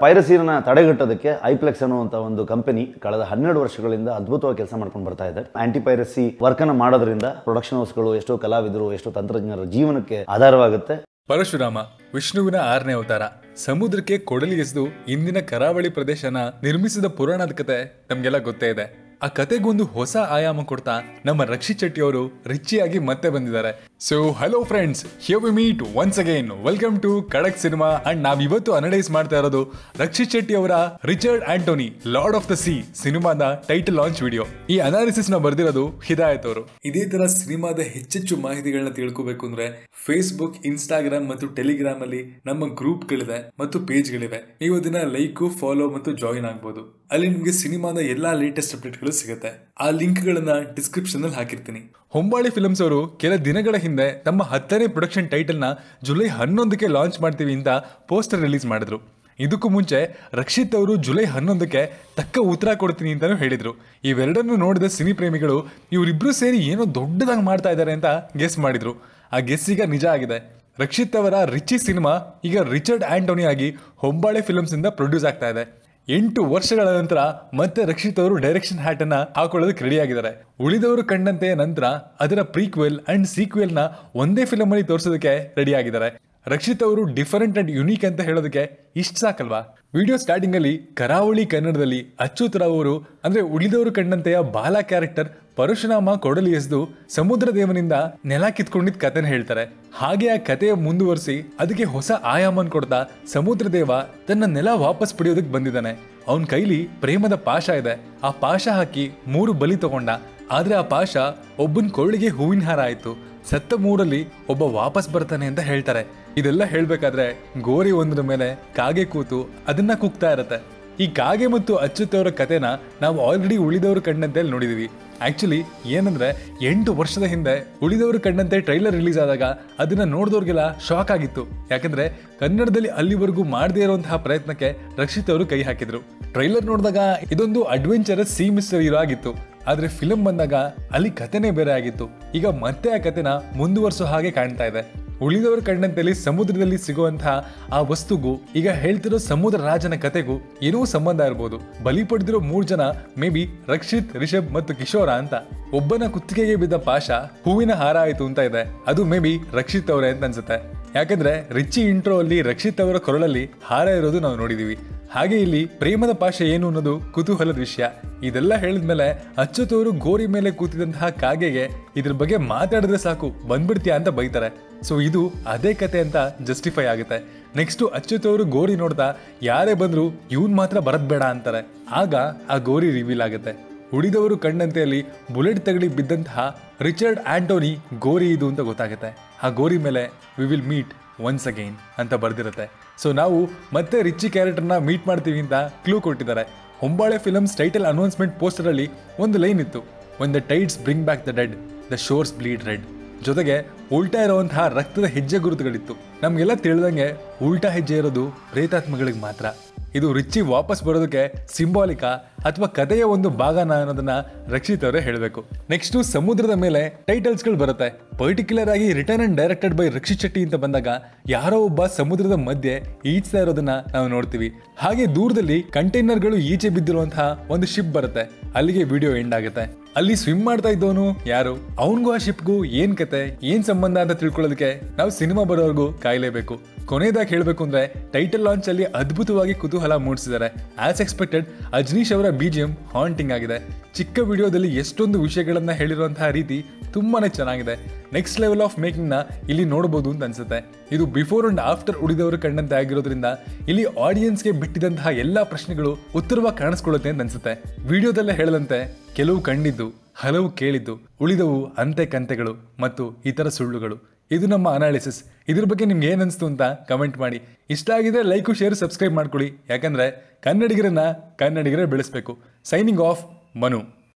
ಪೈರಸಿನ ತಡೆಗಟ್ಟೋದಕ್ಕೆ ಐಪ್ಲೆಕ್ಸ್ ಅನ್ನುವಂಥ ಒಂದು ಕಂಪನಿ ಕಳೆದ ಹನ್ನೆರಡು ವರ್ಷಗಳಿಂದ ಅದ್ಭುತವಾಗಿ ಕೆಲಸ ಮಾಡ್ಕೊಂಡು ಬರ್ತಾ ಇದೆ ಆಂಟಿ ಪೈರಸಿ ವರ್ಕ್ ಅನ್ನು ಮಾಡೋದ್ರಿಂದ ಪ್ರೊಡಕ್ಷನ್ ಹೌಸ್ಗಳು ಎಷ್ಟೋ ಕಲಾವಿದರು ಎಷ್ಟೋ ತಂತ್ರಜ್ಞರ ಜೀವನಕ್ಕೆ ಆಧಾರವಾಗುತ್ತೆ ಪರಶುರಾಮ ವಿಷ್ಣುವಿನ ಆರನೇ ಅವತಾರ ಸಮುದ್ರಕ್ಕೆ ಕೊಡಲಿ ಎಸೆದು ಇಂದಿನ ಕರಾವಳಿ ಪ್ರದೇಶನ ನಿರ್ಮಿಸಿದ ಪುರಾಣದ ಕತೆ ನಮ್ಗೆಲ್ಲ ಗೊತ್ತೇ ಇದೆ ಆ ಕತೆಗೊಂದು ಹೊಸ ಆಯಾಮ ಕೊಡ್ತಾ ನಮ್ಮ ರಕ್ಷಿತ್ ಶೆಟ್ಟಿ ಅವರು ರಿಚಿಯಾಗಿ ಮತ್ತೆ ಬಂದಿದ್ದಾರೆ so hello friends here we meet once again welcome to Kadak cinema and ನಾವ್ ಇವತ್ತು ಅನಲೈಸ್ ಮಾಡ್ತಾ ಇರೋದು ರಕ್ಷಿತ್ ಶೆಟ್ಟಿ ಅವರ Richard Anthony lord of the sea ಸಿನಿಮಾದ ಟೈಟಲ್ ಲಾಂಚ್ ವಿಡಿಯೋ ಈ ಅನಾಲಿಸಿಸ್ ನ ಬರ್ದಿರೋದು ಹಿದಾಯತ್ ಅವರು ಇದೇ ತರ ಸಿನಿಮಾದ ಹೆಚ್ಚೆಚ್ಚು ಮಾಹಿತಿಗಳನ್ನ ತಿಳ್ಕೋಬೇಕು ಅಂದ್ರೆ ಫೇಸ್ಬುಕ್ ಇನ್ಸ್ಟಾಗ್ರಾಮ್ ಮತ್ತು ಟೆಲಿಗ್ರಾಮ್ ಅಲ್ಲಿ ನಮ್ಮ ಗ್ರೂಪ್ಗಳಿದೆ ಮತ್ತು ಪೇಜ್ಗಳಿವೆ ನೀವು ಅದನ್ನ ಲೈಕ್ ಫಾಲೋ ಮತ್ತು ಜಾಯಿನ್ ಆಗ್ಬೋದು ಅಲ್ಲಿ ನಿಮಗೆ ಸಿನಿಮಾದ ಎಲ್ಲಾ ಲೇಟೆಸ್ಟ್ ಅಪ್ಡೇಟ್ಗಳು ಸಿಗುತ್ತೆ ಆ ಲಿಂಕ್ ಗಳನ್ನ ಡಿಸ್ಕ್ರಿಪ್ಷನ್ ಅಲ್ಲಿ ಹಾಕಿರ್ತೀನಿ ಹೊಂಬಾಳಿ ಫಿಲ್ಮ್ಸ್ ಅವರು ಕೆಲ ದಿನಗಳ ಹಿಂದೆ ತಮ್ಮ ಹತ್ತನೇ ಪ್ರೊಡಕ್ಷನ್ ಟೈಟಲ್ ನ ಜುಲೈ ಹನ್ನೊಂದಕ್ಕೆ ಲಾಂಚ್ ಮಾಡ್ತೀವಿ ಅಂತ ಪೋಸ್ಟರ್ ರಿಲೀಸ್ ಮಾಡಿದ್ರು ಇದಕ್ಕೂ ಮುಂಚೆ ರಕ್ಷಿತ್ ಅವರು ಜುಲೈ ಹನ್ನೊಂದಕ್ಕೆ ತಕ್ಕ ಉತ್ತರ ಕೊಡ್ತೀನಿ ಅಂತಾನೂ ಹೇಳಿದ್ರು ಇವೆರಡನ್ನು ನೋಡಿದ ಸಿನಿ ಪ್ರೇಮಿಗಳು ಇವರಿಬ್ರು ಸೇರಿ ಏನೋ ದೊಡ್ಡದಾಗಿ ಮಾಡ್ತಾ ಇದ್ದಾರೆ ಅಂತ ಗೆಸ್ ಮಾಡಿದ್ರು ಆ ಗೆಸ್ ಈಗ ನಿಜ ಆಗಿದೆ ರಕ್ಷಿತ್ ಅವರ ರಿಚಿ ಸಿನಿಮಾ ಈಗ ರಿಚರ್ಡ್ ಆಂಟೋನಿ ಆಗಿ ಹೊಂಬಾಳೆ ಫಿಲ್ಮ್ಸ್ ಇಂದ ಪ್ರೊಡ್ಯೂಸ್ ಆಗ್ತಾ ಇದೆ ಎಂಟು ವರ್ಷಗಳ ನಂತರ ಮತ್ತೆ ರಕ್ಷಿತ್ ಅವರು ಡೈರೆಕ್ಷನ್ ಹ್ಯಾಟ್ ಅನ್ನ ಹಾಕೊಳ್ಳೋದಕ್ಕೆ ರೆಡಿ ಆಗಿದ್ದಾರೆ ಉಳಿದವರು ಕಂಡಂತೆ ನಂತರ ಅದರ ಪ್ರೀಕ್ವೆಲ್ ಅಂಡ್ ಸೀಕ್ವೆಲ್ ನ ಒಂದೇ ಫಿಲಮ್ ಅಲ್ಲಿ ತೋರಿಸೋದಕ್ಕೆ ರೆಡಿ ಆಗಿದ್ದಾರೆ ರಕ್ಷಿತ್ ಅವರು ಡಿಫರೆಂಟ್ ಅಂಡ್ ಯುನೀಕ್ ಅಂತ ಹೇಳೋದಕ್ಕೆ ಇಷ್ಟ ಸಾಕಲ್ವಾ ವಿಡಿಯೋ ಸ್ಟಾರ್ಟಿಂಗ್ ಅಲ್ಲಿ ಕರಾವಳಿ ಕನ್ನಡದಲ್ಲಿ ಅಚ್ಯುತ್ ರಾವ್ ಅವರು ಅಂದ್ರೆ ಉಳಿದವರು ಕಂಡಂತೆಯ ಬಾಲ ಕ್ಯಾರೆಕ್ಟರ್ ಪರಶುರಾಮ ಕೊಡಲಿ ಎಸೆದು ಸಮುದ್ರ ದೇವನಿಂದ ನೆಲ ಕಿತ್ಕೊಂಡಿದ್ ಕತೆನ ಹೇಳ್ತಾರೆ ಹಾಗೆ ಆ ಕಥೆಯ ಮುಂದುವರಿಸಿ ಅದಕ್ಕೆ ಹೊಸ ಆಯಾಮನ್ ಕೊಡ್ತಾ ಸಮುದ್ರ ದೇವ ತನ್ನ ನೆಲ ವಾಪಸ್ ಪಡೆಯೋದಕ್ಕೆ ಬಂದಿದ್ದಾನೆ ಅವನ್ ಕೈಲಿ ಪ್ರೇಮದ ಪಾಶ ಇದೆ ಆ ಪಾಶ ಹಾಕಿ ಮೂರು ಬಲಿ ತಗೊಂಡ ಆದ್ರೆ ಆ ಪಾಶ ಒಬ್ಬನ್ ಕೊಳ್ಳಿಗೆ ಹೂವಿನ ಹಾರ ಆಯ್ತು ಸತ್ತ ಮೂರಲ್ಲಿ ಒಬ್ಬ ವಾಪಸ್ ಬರ್ತಾನೆ ಅಂತ ಹೇಳ್ತಾರೆ ಇದೆಲ್ಲ ಹೇಳ್ಬೇಕಾದ್ರೆ ಗೋರಿ ಒಂದ್ರ ಮೇಲೆ ಕಾಗೆ ಕೂತು ಅದನ್ನ ಕುಗ್ತಾ ಇರತ್ತೆ ಈ ಕಾಗೆ ಮತ್ತು ಅಚ್ಯುತ್ ಅವರ ಕತೆನ ನಾವು ಆಲ್ರೆಡಿ ಉಳಿದವರು ಕಂಡಂತೆ ಅಲ್ಲಿ ನೋಡಿದೀವಿ ಆಕ್ಚುಲಿ ಏನಂದ್ರೆ ಎಂಟು ವರ್ಷದ ಹಿಂದೆ ಉಳಿದವರು ಕಂಡಂತೆ ಟ್ರೈಲರ್ ರಿಲೀಸ್ ಆದಾಗ ಅದನ್ನ ನೋಡಿದವ್ರಿಗೆಲ್ಲ ಶಾಕ್ ಆಗಿತ್ತು ಯಾಕಂದ್ರೆ ಕನ್ನಡದಲ್ಲಿ ಅಲ್ಲಿವರೆಗೂ ಮಾಡದೇ ಇರುವಂತಹ ಪ್ರಯತ್ನಕ್ಕೆ ರಕ್ಷಿತ್ ಅವರು ಕೈ ಹಾಕಿದ್ರು ಟ್ರೈಲರ್ ನೋಡಿದಾಗ ಇದೊಂದು ಅಡ್ವೆಂಚರಸ್ ಸಿ ಮಿಸ್ಟರ್ ಇರೋ ಆಗಿತ್ತು ಆದ್ರೆ ಫಿಲಂ ಬಂದಾಗ ಅಲ್ಲಿ ಕತೆನೇ ಬೇರೆ ಆಗಿತ್ತು ಈಗ ಮತ್ತೆ ಆ ಕತೆನ ಮುಂದುವರಿಸೋ ಹಾಗೆ ಕಾಣ್ತಾ ಇದೆ ಉಳಿದವರು ಕಂಡಂತೆಲಿ ಸಮುದ್ರದಲ್ಲಿ ಸಿಗುವಂತಹ ಆ ವಸ್ತುಗೂ ಈಗ ಹೇಳ್ತಿರೋ ಸಮುದ್ರ ರಾಜನ ಕತೆಗೂ ಏನೋ ಸಂಬಂಧ ಇರ್ಬೋದು ಬಲಿ ಪಡೆದಿರೋ ಮೂರ್ ಜನ ಮೇ ಬಿ ರಕ್ಷಿತ್ ರಿಷಬ್ ಮತ್ತು ಕಿಶೋರ ಅಂತ ಒಬ್ಬನ ಕುತ್ತಿಗೆಗೆ ಬಿದ್ದ ಪಾಶ ಹೂವಿನ ಹಾರ ಆಯ್ತು ಅಂತ ಇದೆ ಅದು ಮೇ ಬಿ ರಕ್ಷಿತ್ ಅವರೇ ಅಂತ ಅನ್ಸುತ್ತೆ ಯಾಕಂದ್ರೆ ರಿಚಿ ಇಂಟ್ರೋ ಅಲ್ಲಿ ರಕ್ಷಿತ್ ಅವರ ಕೊರಳಲ್ಲಿ ಹಾರ ಇರೋದು ನಾವು ನೋಡಿದೀವಿ ಹಾಗೆ ಇಲ್ಲಿ ಪ್ರೇಮದ ಪಾಶೆ ಏನು ಅನ್ನೋದು ಕುತೂಹಲದ ವಿಷಯ ಇದೆಲ್ಲ ಹೇಳಿದ್ಮೇಲೆ ಅಚ್ಯುತ್ ಅವರು ಗೋರಿ ಮೇಲೆ ಕೂತಿದಂತಹ ಕಾಗೆಗೆ ಇದ್ರ ಬಗ್ಗೆ ಮಾತಾಡಿದ್ರೆ ಸಾಕು ಬಂದ್ಬಿಡ್ತೀಯಾ ಅಂತ ಬೈತಾರೆ ಸೊ ಇದು ಅದೇ ಕತೆ ಅಂತ ಜಸ್ಟಿಫೈ ಆಗುತ್ತೆ ನೆಕ್ಸ್ಟ್ ಅಚ್ಯುತ್ ಅವರು ಗೋರಿ ನೋಡ್ತಾ ಯಾರೇ ಬಂದ್ರು ಇವನ್ ಮಾತ್ರ ಬರದ್ ಬೇಡ ಅಂತಾರೆ ಆಗ ಆ ಗೋರಿ ರಿವೀಲ್ ಆಗುತ್ತೆ ಉಳಿದವರು ಕಂಡಂತೆ ಅಲ್ಲಿ ಬುಲೆಟ್ ತಗಲಿ ಬಿದ್ದಂತಹ ರಿಚರ್ಡ್ ಆಂಟೋನಿ ಗೋರಿ ಇದು ಅಂತ ಗೊತ್ತಾಗುತ್ತೆ ಆ ಗೋರಿ ಮೇಲೆ we will meet once again ಅಂತ ಬರ್ದಿರುತ್ತೆ ಸೊ ನಾವು ಮತ್ತೆ ರಿಚಿ ಕ್ಯಾರೆಕ್ಟರ್ನ ಮೀಟ್ ಮಾಡ್ತೀವಿ ಅಂತ ಕ್ಲೂ ಕೊಟ್ಟಿದ್ದಾರೆ Hombale films title announcement poster ಅಲ್ಲಿ ಒಂದು ಲೈನ್ ಇತ್ತು when the tides bring back the dead the shores bleed red ಜೊತೆಗೆ ಉಲ್ಟಾ ಇರುವಂತಹ ರಕ್ತದ ಹೆಜ್ಜೆ ಗುರುತುಗಳಿತ್ತು ನಮ್ಗೆಲ್ಲ ತಿಳಿದಂಗೆ ಉಲ್ಟಾ ಹೆಜ್ಜೆ ಇರೋದು ಪ್ರೇತಾತ್ಮಗಳಿಗೆ ಮಾತ್ರ ಇದು ರಿಚಿ ವಾಪಸ್ ಬರೋದಕ್ಕೆ ಸಿಂಬಾಲಿಕಾ ಅಥವಾ ಕಥೆಯ ಒಂದು ಭಾಗನ ಅನ್ನೋದನ್ನ ರಕ್ಷಿತ್ ಅವರೇ ಹೇಳಬೇಕು ನೆಕ್ಸ್ಟ್ ಸಮುದ್ರದ ಮೇಲೆ ಟೈಟಲ್ಸ್ಗಳು ಬರುತ್ತೆ ಪರ್ಟಿಕ್ಯುಲರ್ ಆಗಿ return and directed by Rakshit Shetty ಅಂತ ಬಂದಾಗ ಯಾರೋ ಒಬ್ಬ ಸಮುದ್ರದ ಮಧ್ಯೆ ಈಜ್ತಾ ಇರೋದನ್ನ ನಾವು ನೋಡ್ತೀವಿ ಹಾಗೆ ದೂರದಲ್ಲಿ ಕಂಟೈನರ್ಗಳು ಈಚೆ ಬಿದ್ದಿರುವಂತಹ ಒಂದು ಶಿಪ್ ಬರುತ್ತೆ ಅಲ್ಲಿಗೆ ವಿಡಿಯೋ ಎಂಡ್ ಆಗುತ್ತೆ ಅಲ್ಲಿ ಸ್ವಿಮ್ ಮಾಡ್ತಾ ಇದ್ದವನು ಯಾರು ಅವನಿಗೂ ಆ ಶಿಪ್ಗೂ ಏನ್ ಕತೆ ಏನ್ ಸಂಬಂಧ ಅಂತ ತಿಳ್ಕೊಳ್ಳೋದಕ್ಕೆ ನಾವು ಸಿನಿಮಾ ಬರೋವರೆಗೂ ಕಾಯಲೇಬೇಕು ಕೊನೆಯದಾಗಿ ಹೇಳಬೇಕು ಅಂದ್ರೆ ಟೈಟಲ್ ಲಾಂಚ್ ಅಲ್ಲಿ ಅದ್ಭುತವಾಗಿ ಕುತೂಹಲ ಮೂಡಿಸಿದ್ದಾರೆ ಆಸ್ ಎಕ್ಸ್ಪೆಕ್ಟೆಡ್ ಅಜ್ನೀಶ್ ಅವರ ಬಿಜಿಎಂ ಹಾಂಟಿಂಗ್ ಆಗಿದೆ ಚಿಕ್ಕ ವಿಡಿಯೋದಲ್ಲಿ ಎಷ್ಟೊಂದು ವಿಷಯಗಳನ್ನ ಹೇಳಿರುವಂತಹ ರೀತಿ ತುಂಬಾನೇ ಚೆನ್ನಾಗಿದೆ ನೆಕ್ಸ್ಟ್ ಲೆವೆಲ್ ಆಫ್ ಮೇಕಿಂಗ್ ನ ಇಲ್ಲಿ ನೋಡಬಹುದು ಅಂತ ಅನ್ಸುತ್ತೆ ಇದು ಬಿಫೋರ್ ಅಂಡ್ ಆಫ್ಟರ್ ಉಳಿದವರು ಕಂಡಂತೆ ಆಗಿರೋದ್ರಿಂದ ಇಲ್ಲಿ ಆಡಿಯನ್ಸ್ಗೆ ಬಿಟ್ಟಿದಂತಹ ಎಲ್ಲಾ ಪ್ರಶ್ನೆಗಳು ಉತ್ತರವಾಗಿ ಕಾಣಿಸ್ಕೊಳ್ಳುತ್ತೆ ಅಂತ ಅನ್ಸುತ್ತೆ ವಿಡಿಯೋದಲ್ಲೇ ಹೇಳದಂತೆ ಕೆಲವು ಕಂಡಿದ್ದು ಹಲವು ಕೇಳಿದ್ದು ಉಳಿದವು ಅಂತೆ ಕಂತೆಗಳು ಮತ್ತು ಇತರ ಸುಳ್ಳುಗಳು ಇದು ನಮ್ಮ ಅನಾಲಿಸಿಸ್ ಇದ್ರ ಬಗ್ಗೆ ನಿಮ್ಗೆ ಏನ್ ಅನ್ಸ್ತು ಅಂತ ಕಮೆಂಟ್ ಮಾಡಿ ಇಷ್ಟ ಆಗಿದೆ ಲೈಕ್ ಶೇರ್ ಸಬ್ಸ್ಕ್ರೈಬ್ ಮಾಡ್ಕೊಳ್ಳಿ ಯಾಕಂದ್ರೆ ಕನ್ನಡಿಗರನ್ನ ಕನ್ನಡಿಗರೇ ಬೆಳೆಸಬೇಕು ಸೈನಿಂಗ್ ಆಫ್ ಮನು